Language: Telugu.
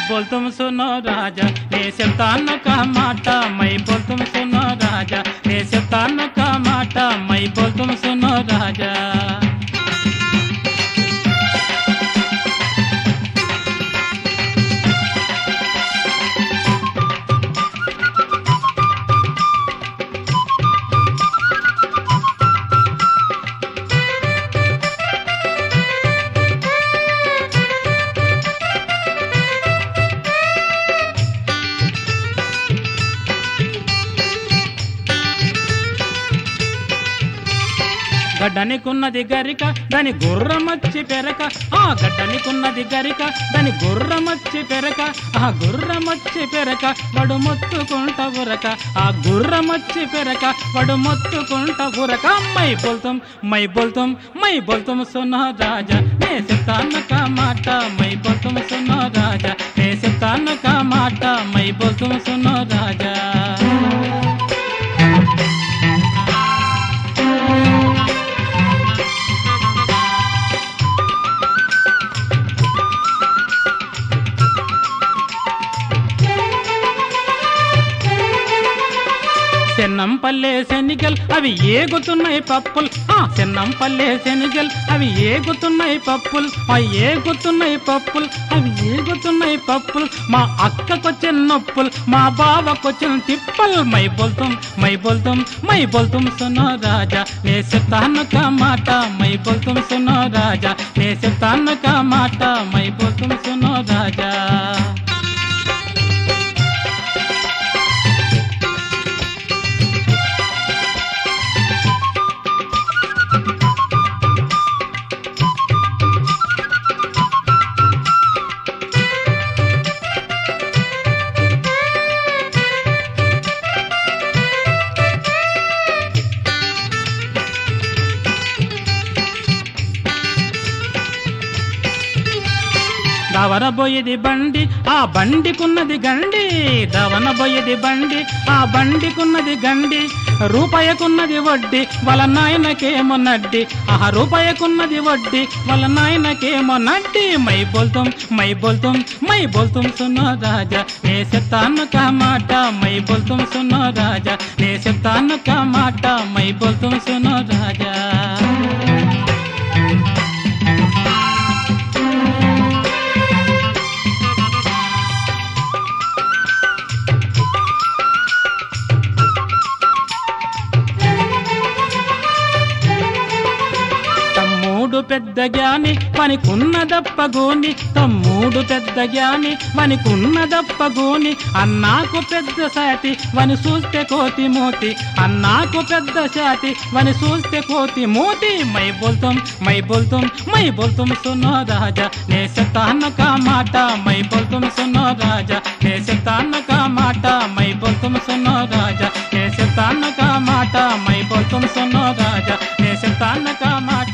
बोल तुम सुनो राजा ने शैतान का माटा मैं बोल तुम सुनो राजा ने शैतान का माटा मैं बोल तुम सुनो राजा గడ్డనికున్నది గరిక దాని గుర్రమచ్చి పెరక ఆ గడ్డనికున్నది గరిక దాని గుర్రమచ్చి పెరక ఆ గుర్రమచ్చి పెరక వడు మొత్తుకుంట ఉరక ఆ గుర్రమచ్చి పెరక వడు మొత్తుకుంట ఉరక మై బోల్తాం మై బోల్తాం మై బోల్తాం సున్నా రాజా నే చెప్తాను కా మాట మై బోల్తాం సున్నా రాజా నే చెప్తాను కా మాట మై బోల్తాం సున్నా రాజా చెన్నం పల్లె శనిగల్ అవి ఏగుతున్నాయి పప్పులు ఆ చెన్నం పల్లె శనిగల్ అవి ఏగుతున్నాయి పప్పులు ఆ ఏగుతున్నాయి పప్పులు అవి ఏగుతున్నాయి పప్పులు మా అక్కకొచ్చిన నొప్పులు మా బావకొచ్చిన తిప్పలు మై బోల్తాం మై బోల్తాం మై బోల్తాం సునో రాజా నే చెప్తాను కా మాట మై బోల్తాం సునో రాజా నే చెప్తాను కా మాట మై బోల్తాం సునో రాజా దవనబోయేది బండి ఆ బండికున్నది గండి దవనబోయేది బండి ఆ బండికున్నది గండి రూపాయకున్నది వడ్డీ వాళ్ళ నాయనకేమో నడ్డి ఆ రూపాయకున్నది వడ్డీ వాళ్ళ నాయనకేమో నడ్డి మై బోల్తాం మై బోల్తాం మై బోల్తాం సున్నో రాజా నే చెప్తాను కా మాట మై బోల్తాం సున్నో రాజా నే చెప్తాను కా మాట మై బోల్తాం సున్నో రాజా తమ్ముడు పెద్ద జ్ఞాని పనికున్నదప్పగోని తమ్ముడు పెద్ద జ్ఞాని పనికున్నదప్పగోని అన్నాకు పెద్ద సాతి వని చూస్తే కోతి మోతి అన్నాకు పెద్ద సాతి వని చూస్తే కోతి మోతి మై బోల్తాం మై బోల్తాం మై బోల్తాం సునో రాజా నే శతాన్న కా మాట మై బోల్తాం సునో రాజా నే శతాన్న కా మాట మై బోల్తాం సునో రాజా నే శతాన్న కా మాట మై బోల్తాం సునో రాజా నే శతాన్న కా మాట